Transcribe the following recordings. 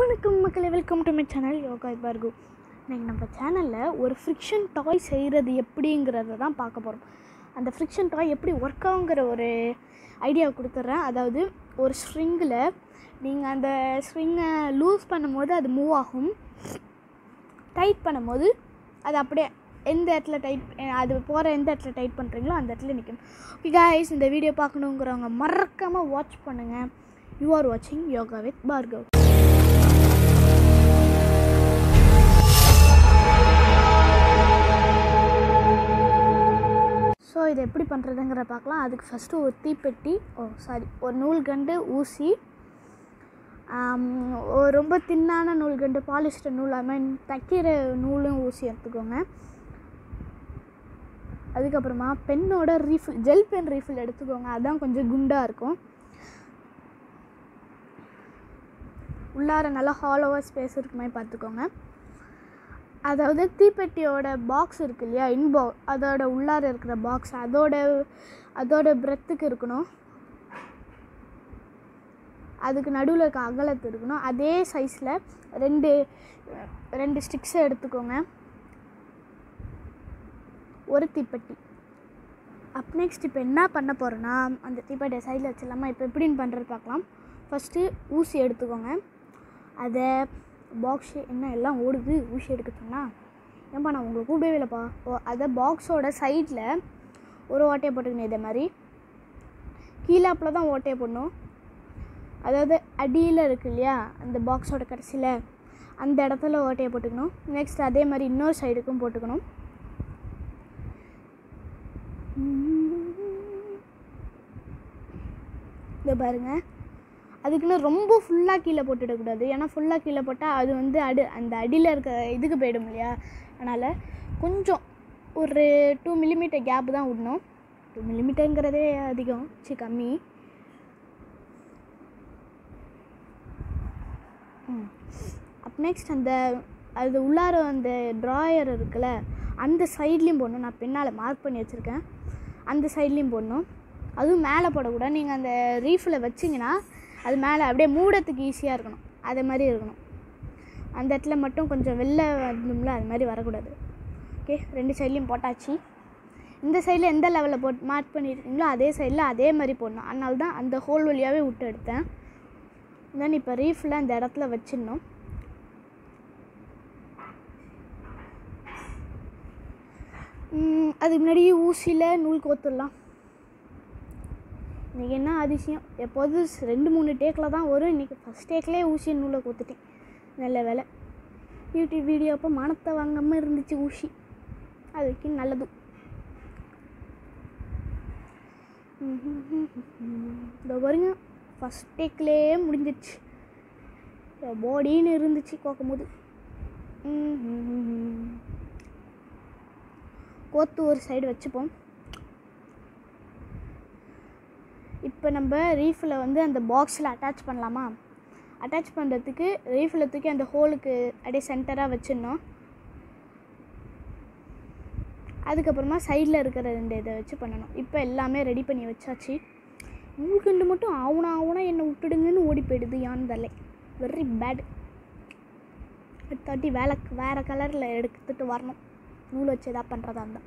வணக்கம் மக்களே welcome to my channel யோகா பார்கு இன்னைக்கு நம்ம சேனலில் ஒரு ஃப்ரிக்ஷன் டாய் செய்கிறது எப்படிங்கிறத தான் பார்க்க போகிறோம் அந்த ஃப்ரிக்ஷன் டாய் எப்படி ஒர்க் ஆகுங்கிற ஒரு ஐடியா கொடுத்துட்றேன் அதாவது ஒரு ஸ்ட்ரிங்கில் நீங்கள் அந்த ஸ்ட்ரிங்கை லூஸ் பண்ணும்போது அது மூவ் ஆகும் டைட் பண்ணும்போது அது அப்படியே எந்த இடத்துல டைட் அது போகிற எந்த இடத்துல டைட் பண்ணுறீங்களோ அந்த இடத்துல நிற்கும் ஓகே காய்ஸ் இந்த வீடியோ பார்க்கணுங்கிறவங்க மறக்காமல் வாட்ச் பண்ணுங்கள் யூ ஆர் வாட்சிங் யோகா வித் பார்கவ் ஸோ இதை எப்படி பண்ணுறதுங்கிற பார்க்கலாம் அதுக்கு ஃபஸ்ட்டு ஒரு தீப்பெட்டி ஓ சாரி ஒரு நூல்கண்டு ஊசி ஆம், ஒரு ரொம்ப தின்னான நூல்கண்டு பாலிஸ்டர் நூல் ஐ மீன் தைக்கிற நூலும் ஊசி எடுத்துக்கோங்க அதுக்கப்புறமா பென்னோட ரீஃபில் ஜெல் பென் ரீஃபில் எடுத்துக்கோங்க அதான் கொஞ்சம் குண்டாக இருக்கும் உள்ளார நல்லா ஹாலோவாக ஸ்பேஸ் இருக்க மாதிரி பார்த்துக்கோங்க அதாவது தீப்பெட்டியோட பாக்ஸ் இருக்கு இல்லையா இன்பா அதோட உள்ளார இருக்கிற பாக்ஸ் அதோட அதோட பிரெத்துக்கு இருக்கணும் அதுக்கு நடுவில் இருக்க அகலத்து இருக்கணும் அதே சைஸில் ரெண்டு ரெண்டு ஸ்டிக்ஸை எடுத்துக்கோங்க ஒரு தீப்பெட்டி அப் நெக்ஸ்ட் இப்போ என்ன பண்ண போகிறோன்னா அந்த தீப்பெட்டியை சைடில் வச்சிடலாமா இப்போ எப்படின்னு பண்ணுறது பார்க்கலாம் ஃபஸ்ட்டு ஊசி எடுத்துக்கோங்க அதை பாக்ஸு என்ன எல்லாம் ஓடுது ஊசி எடுக்க சொன்னால் ஏன்பா நான் உங்களை கூடவே இல்லைப்பா ஓ அதை பாக்ஸோட சைடில் ஒரு ஓட்டையை போட்டுக்கணும் இதே மாதிரி கீழாப்பில் தான் ஓட்டையை போடணும் அதாவது அடியில் இருக்கு இல்லையா அந்த பாக்ஸோட கடைசியில் அந்த இடத்துல ஓட்டையை போட்டுக்கணும் நெக்ஸ்ட் அதே மாதிரி இன்னொரு சைடுக்கும் போட்டுக்கணும் இதை பாருங்க அதுக்குன்னு ரொம்ப ஃபுல்லாக கீழே போட்டுடக்கூடாது ஏன்னா ஃபுல்லாக கீழே போட்டால் அது வந்து அடி அந்த அடியில் இருக்க இதுக்கு போயிடும் இல்லையா அதனால் கொஞ்சம் ஒரு டூ மில்லிமீட்டர் கேப் தான் விடணும் டூ மில்லிமீட்டருங்கிறதே அதிகம் சி கம்மி ம் அப் நெக்ஸ்ட் அந்த அது உள்ளார அந்த ட்ராயர் இருக்குல்ல அந்த சைட்லேயும் போடணும் நான் பின்னால் மார்க் பண்ணி வச்சுருக்கேன் அந்த சைட்லேயும் போடணும் அதுவும் மேலே போடக்கூடாது நீங்கள் அந்த ரீஃபில் வச்சிங்கன்னா அது மேலே அப்படியே மூடத்துக்கு ஈஸியாக இருக்கணும் அதே மாதிரி இருக்கணும் அந்த இடத்துல மட்டும் கொஞ்சம் வெளில வந்தோம்ல அது மாதிரி வரக்கூடாது ஓகே ரெண்டு சைட்லேயும் போட்டாச்சு இந்த சைடில் எந்த லெவலில் போட் மார்க் பண்ணியிருக்கீங்களோ அதே சைடில் அதே மாதிரி போடணும் அதனால தான் அந்த ஹோல் வழியாகவே விட்டு எடுத்தேன் தென் இப்போ ரீஃபில் அந்த இடத்துல வச்சிடணும் ம், அதுக்கு முன்னாடி ஊசியில் நூல் கோத்துடலாம் இன்றைக்கி என்ன அதிசயம் எப்போதும் ஸ்- ரெண்டு மூணு டேக்கில் தான் வரும் இன்றைக்கி ஃபஸ்ட் டேக்லேயே ஊசி நூலை கோத்துட்டேன் நல்ல வேலை யூடியூப் வீடியோ அப்போ மனத்தை வாங்காமல் இருந்துச்சு ஊசி அதுக்கு நல்லது இதோ பாருங்க ஃபஸ்ட் டேக்லேயே முடிஞ்சிடுச்சு பாடின்னு இருந்துச்சு கோக்கும்போது கோத்து ஒரு சைடு வச்சுப்போம் இப்போ நம்ம ரீஃபில் வந்து அந்த பாக்ஸில் அட்டாச் பண்ணலாமா அட்டாச் பண்ணுறதுக்கு ரீஃபில் தூக்கி அந்த ஹோலுக்கு அப்படியே சென்டராக வச்சிடணும் அதுக்கப்புறமா சைடில் இருக்கிற ரெண்டு இதை வச்சு பண்ணணும் இப்போ எல்லாமே ரெடி பண்ணி வச்சாச்சு நூல்கண்டு மட்டும் ஆவுனா ஆவுனா என்னை விட்டுடுங்கன்னு ஓடி போயிடுது யான் தலை வெரி பேட் அடுத்தாட்டி வேலை வேறு கலரில் எடுத்துட்டு வரணும் நூல் வச்சு எதாவது பண்ணுறதா இருந்தால்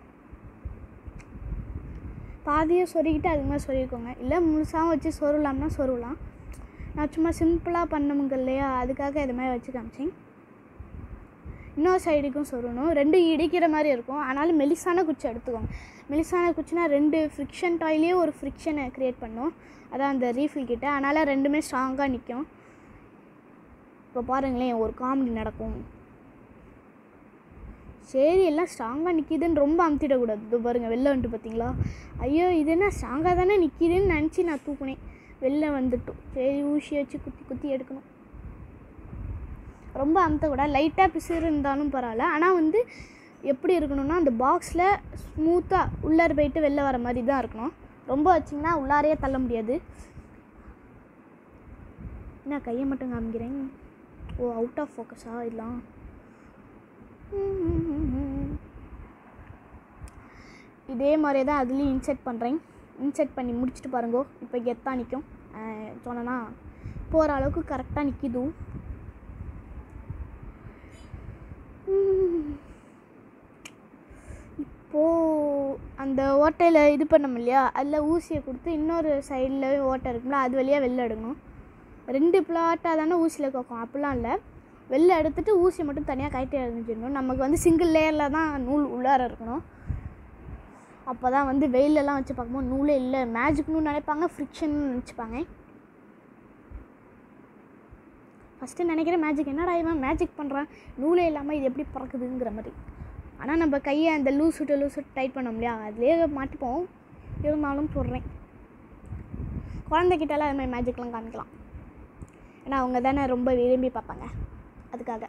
பாதியை சொருகிட்டு அது மாதிரி சொருகிக்கோங்க இல்லை முழுசாகவும் வச்சு சொருவலாம்னா சொருவலாம் நான் சும்மா சிம்பிளாக பண்ணமுங்க இல்லையா அதுக்காக இது மாதிரி வச்சு காமிச்சேன் இன்னொரு சைடுக்கும் சொருகணும் ரெண்டு இடிக்கிற மாதிரி இருக்கும் ஆனாலும் மெலிசான குச்சி எடுத்துக்கோங்க மெலிசான குச்சினா ரெண்டு ஃப்ரிக்ஷன் டாய்லேயே ஒரு ஃப்ரிக்ஷனை க்ரியேட் பண்ணும் அதான் அந்த ரீஃபில் கிட்ட அதனால் ரெண்டுமே ஸ்ட்ராங்காக நிற்கும் இப்போ பாருங்களேன் ஒரு காமெடி நடக்கும் சரி எல்லாம் ஸ்ட்ராங்காக நிற்கிதுன்னு ரொம்ப அமுத்திடக்கூடாது இதோ பாருங்கள் வெளில வந்துட்டு பார்த்தீங்களா ஐயோ இது என்ன ஸ்ட்ராங்காக தானே நிற்கிதுன்னு நினச்சி நான் தூக்குனேன் வெளில வந்துட்டோம் சரி ஊசி வச்சு குத்தி குத்தி எடுக்கணும் ரொம்ப அமுத்தக்கூடாது லைட்டாக பிசுறு இருந்தாலும் பரவாயில்ல ஆனால் வந்து எப்படி இருக்கணும்னா அந்த பாக்ஸில் ஸ்மூத்தாக உள்ளார போயிட்டு வெளில வர மாதிரி தான் இருக்கணும் ரொம்ப வச்சிங்கன்னா உள்ளாரையே தள்ள முடியாது என்ன கையை மட்டும் காமிக்கிறேன் ஓ அவுட் ஆஃப் ஃபோக்கஸா இதெல்லாம் இதே மாதிரியே தான் அதுலேயும் இன்செர்ட் பண்ணுறேன் இன்செர்ட் பண்ணி முடிச்சுட்டு பாருங்கோ இப்போ கெத்தாக நிற்கும் சொன்னேன்னா போகிற அளவுக்கு கரெக்டாக நிற்கிது அப்போது அந்த ஓட்டையில் இது பண்ணோம் இல்லையா அதில் ஊசியை கொடுத்து இன்னொரு சைடில் ஓட்டை இருக்கும்ல அது வழியாக வெளில எடுக்கணும் ரெண்டு பிளாட்டாக தானே ஊசியில் கோக்கும் அப்படிலாம் இல்லை வெளில எடுத்துட்டு ஊசியை மட்டும் தனியாக கழட்டி எறிஞ்சிடணும் நமக்கு வந்து சிங்கிள் லேயரில் தான் நூல் உள்ளார இருக்கணும் அப்போ தான் வந்து வெயிலெல்லாம் வச்சு பார்க்கும்போது நூலே இல்லை மேஜிக்னு நினைப்பாங்க ஃப்ரிக்ஷன் நினச்சிப்பாங்க ஃபஸ்ட்டு நினைக்கிற மேஜிக் என்னடா இவன் மேஜிக் பண்ணுறான் நூலே இல்லாமல் இது எப்படி பறக்குதுங்கிற மாதிரி ஆனால் நம்ம கையை அந்த லூஸ் விட்டு லூஸ் விட்டு டைட் பண்ணோம் இல்லையா அதுலேயே மாட்டிப்போம் இருந்தாலும் சொல்கிறேன் குழந்தைகிட்டலாம் அது மாதிரி மேஜிக்லாம் காமிக்கலாம் ஏன்னா அவங்க தானே ரொம்ப விரும்பி பார்ப்பாங்க அதுக்காக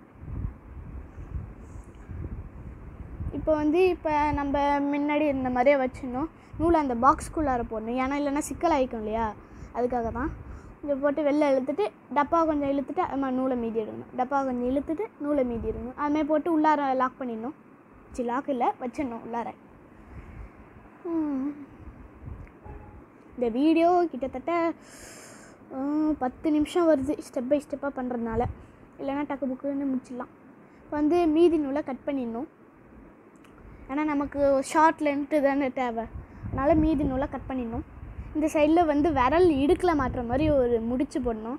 இப்போ வந்து இப்போ நம்ம முன்னாடி இருந்த மாதிரியே வச்சிடணும் நூலை அந்த பாக்ஸ்குள்ளார போடணும் ஏன்னா இல்லைன்னா சிக்கல் ஆகிக்கும் இல்லையா அதுக்காக தான் இங்கே போட்டு வெளில இழுத்துட்டு டப்பா கொஞ்சம் இழுத்துட்டு அது மாதிரி நூலை மீதி எடுக்கணும் டப்பா கொஞ்சம் இழுத்துட்டு நூலை மீதி எடுக்கணும் அதுமாதிரி போட்டு உள்ளார லாக் பண்ணிடணும் சி லாக் இல்லை வச்சிடணும் உள்ளார ம். இந்த வீடியோ கிட்டத்தட்ட ஆ, பத்து நிமிஷம் வருது ஸ்டெப் பை ஸ்டெப்பாக பண்ணுறதுனால இல்லைன்னா டக்கு புக்குன்னு முடிச்சிடலாம் இப்போ வந்து மீதி நூலை கட் பண்ணிடணும் ஏன்னா நமக்கு ஷார்ட் லென்த்து தானே தேவை அதனால் மீதி நூலை கட் பண்ணிடணும் இந்த சைடில் வந்து விரல் இடுக்கில் மாட்டுற மாதிரி ஒரு முடிச்சு போடணும்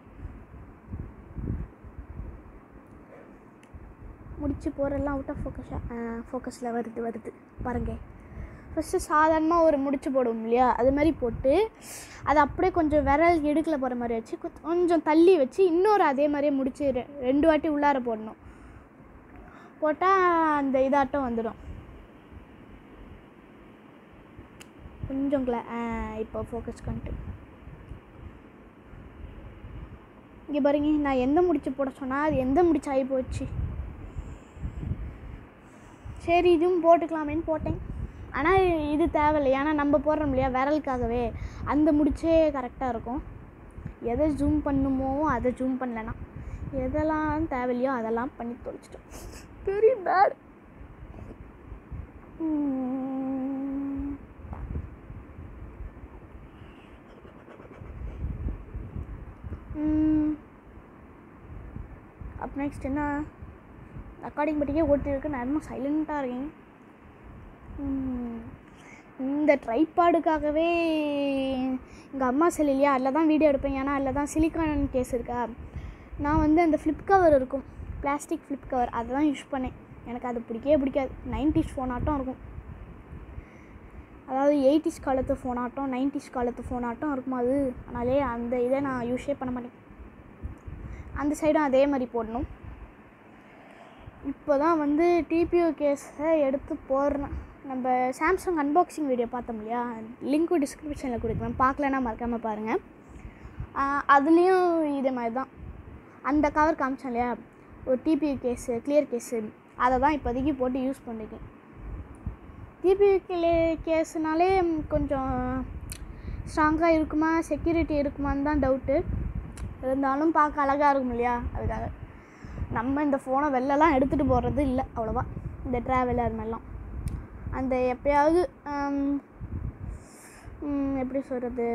முடிச்சு போகிறெல்லாம் அவுட் ஆஃப் ஃபோக்கஸாக ஃபோக்கஸில் வருது வருது பாருங்க ஃபஸ்ட்டு சாதாரணமாக ஒரு முடிச்சு போடுவோம் இல்லையா அது மாதிரி போட்டு அதை அப்படியே கொஞ்சம் விரல் இடுக்கில் போகிற மாதிரி வச்சு கொ- கொஞ்சம் தள்ளி வச்சு இன்னொரு அதே மாதிரியே முடிச்சு ரெ- ரெண்டு வாட்டி உள்ளார போடணும் போட்டால் அந்த இதாட்டம் வந்துடும் கொஞ்சம் கிள இப்போ ஃபோக்கஸ் பண்ணிட்டு இங்கே பாருங்க நான் எந்த முடிச்சு போட சொன்னால் அது எந்த முடிச்சு ஆகி போச்சு சரி இதுவும் போட்டுக்கலாமேன்னு போட்டேன் ஆனால் இது தேவையில்லை ஏன்னா நம்ம போடுறோம் இல்லையா விரலுக்காகவே அந்த முடிச்சே கரெக்டாக இருக்கும் எதை ஜூம் பண்ணுமோ அதை ஜூம் பண்ணலனா எதெல்லாம் தேவையில்லையோ அதெல்லாம் பண்ணி தொலைச்சிட்டோம் வெரி பேட் அப் நெக்ஸ்ட் என்ன ரெக்கார்டிங் பட்டிக்கே ஓட்டி இருக்கு நான் இன்னும் சைலண்ட்டாக இருக்கேன் ம், இந்த ட்ரைபாடுக்காகவே எங்கள் அம்மா செல் இல்லையா அதில் தான் வீடியோ எடுப்பேன் ஏன்னா அதில் தான் சிலிக்கான் கேஸ் இருக்கா நான் வந்து அந்த ஃப்ளிப் கவர் இருக்கும் பிளாஸ்டிக் ஃப்ளிப் கவர் அதை தான் யூஸ் பண்ணேன் எனக்கு அது பிடிக்கவே பிடிக்காது நைன்டிஸ் ஃபோன் ஆட்டம் இருக்கும் அதாவது எயிட்டிஸ் காலத்து ஃபோன் ஆட்டம் நைன்டிஸ் காலத்து ஃபோன் ஆட்டம் இருக்கும் அது அதனாலே அந்த இதை நான் யூஸே பண்ண மாட்டேன் அந்த சைடும் அதே மாதிரி போடணும் இப்போ தான் வந்து டிபிஓ கேஸை எடுத்து போடுறேன் நம்ம சாம்சங் அன்பாக்சிங் வீடியோ பார்த்தோம் இல்லையா லிங்க்கு டிஸ்கிரிப்ஷனில் கொடுக்குறேன் பார்க்கலன்னா மறக்காமல் பாருங்கள் அதுலேயும் இதே மாதிரி தான் அந்த கவர் காமிச்சோம் இல்லையா ஒரு டிபிஓ கேஸு கிளியர் கேஸு அதை தான் இப்போதைக்கு போட்டு யூஸ் பண்ணிருக்கேன் டிபிஓ கிளே கேஸுனாலே கொஞ்சம் ஸ்ட்ராங்காக இருக்குமா செக்யூரிட்டி இருக்குமான்னு தான் டவுட்டு இருந்தாலும் பார்க்க அழகாக இருக்கும் இல்லையா அதுக்காக நம்ம இந்த ஃபோனை வெளிலலாம் எடுத்துகிட்டு போகிறது இல்லை அவ்வளோவா இந்த ட்ராவல் அது மாதிரிலாம் அந்த எப்பயாவது ஆம், ம், எப்படி சொல்கிறது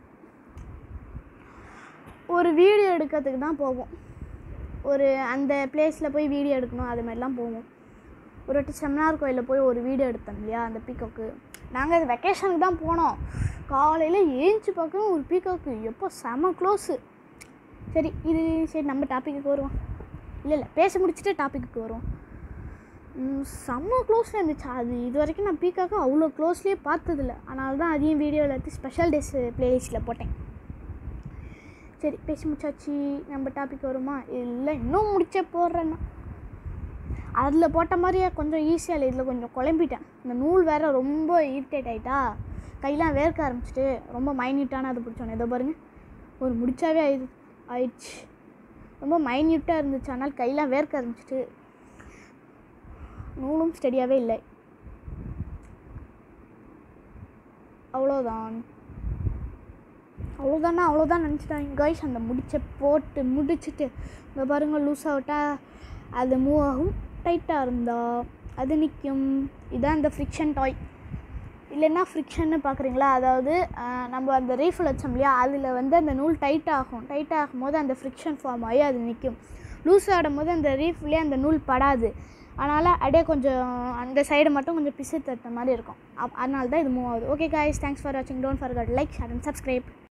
ஒரு வீடியோ எடுக்கிறதுக்கு தான் போவோம் ஒரு அந்த பிளேஸில் போய் வீடியோ எடுக்கணும் அது மாதிரிலாம் போவோம் ஒரு வாட்டி செமினார் கோயிலில் போய் ஒரு வீடியோ எடுத்தோம் இல்லையா அந்த பீக்காக்கு நாங்கள் அது வெக்கேஷனுக்கு தான் போனோம் காலையில் ஏஞ்சி பார்க்கணும் ஒரு பீக்காக்கு எப்போ செம க்ளோஸு சரி இது சரி நம்ம டாப்பிக்கு வருவோம் இல்லை இல்லை பேச முடிச்சுட்டு டாப்பிக்கு வருவோம் ம், செம்ம க்ளோஸில் இருந்துச்சு அது இது வரைக்கும் நான் பீக்காக்கு அவ்வளோ க்ளோஸ்லேயே பார்த்ததில்ல அதனால தான் அதையும் வீடியோவில் எடுத்து ஸ்பெஷல் டேஸ் ப்ளேலிஸ்ட்டில் போட்டேன் சரி பேசி முடிச்சாச்சு நம்ம டாபிக் வருமா இல்லை இன்னும் முடிச்சே போடுறேன்னா அதில் போட்ட மாதிரியே கொஞ்சம் ஈஸியாக இல்லை இதில் கொஞ்சம் குழம்பிட்டேன் இந்த நூல் வேறு ரொம்ப இரிட்டேட் ஆகிட்டா கையெல்லாம் வேர்க்க ஆரம்பிச்சிட்டு ரொம்ப மைன்யூட்டான அது பிடிச்சோன்னே இதோ பாருங்க ஒரு முடிச்சாவே ஆயிடு ஆயிடுச்சு ரொம்ப மைன்யூட்டாக இருந்துச்சு ஆனால் கையெல்லாம் வேர்க்க ஆரம்பிச்சிட்டு நூலும் ஸ்டெடியாகவே இல்லை அவ்வளோதான் அவ்வளோதானா அவ்வளோதான் நினச்சிட்டாங்க கைஸ் அந்த முடிச்ச போட்டு முடிச்சுட்டு இங்கே பாருங்க லூஸ் ஆகிட்டா அது மூவ் ஆகும் டைட்டாக இருந்தா அது நிற்கும் இதான் அந்த ஃப்ரிக்ஷன் டாய் இல்லைன்னா ஃப்ரிக்ஷன்னு பார்க்குறீங்களா அதாவது ஆஹ், நம்ம அந்த ரீஃபில் வச்சோம் இல்லையா அதில் வந்து அந்த நூல் டைட் ஆகும் டைட் ஆகும் போது அந்த ஃப்ரிக்ஷன் ஃபார்ம் ஆகி அது நிற்கும் லூஸ் ஆடும் போது அந்த ரீஃப்லேயே அந்த நூல் படாது அதனால் அப்படியே கொஞ்சம் அந்த சைடு மட்டும் கொஞ்சம் பிசு தட்ட மாதிரி இருக்கும் அப் அதனால தான் இது மூவ் ஆகுது ஓகே guys தேங்க்ஸ் ஃபார் வாட்சிங் don't forget like share and subscribe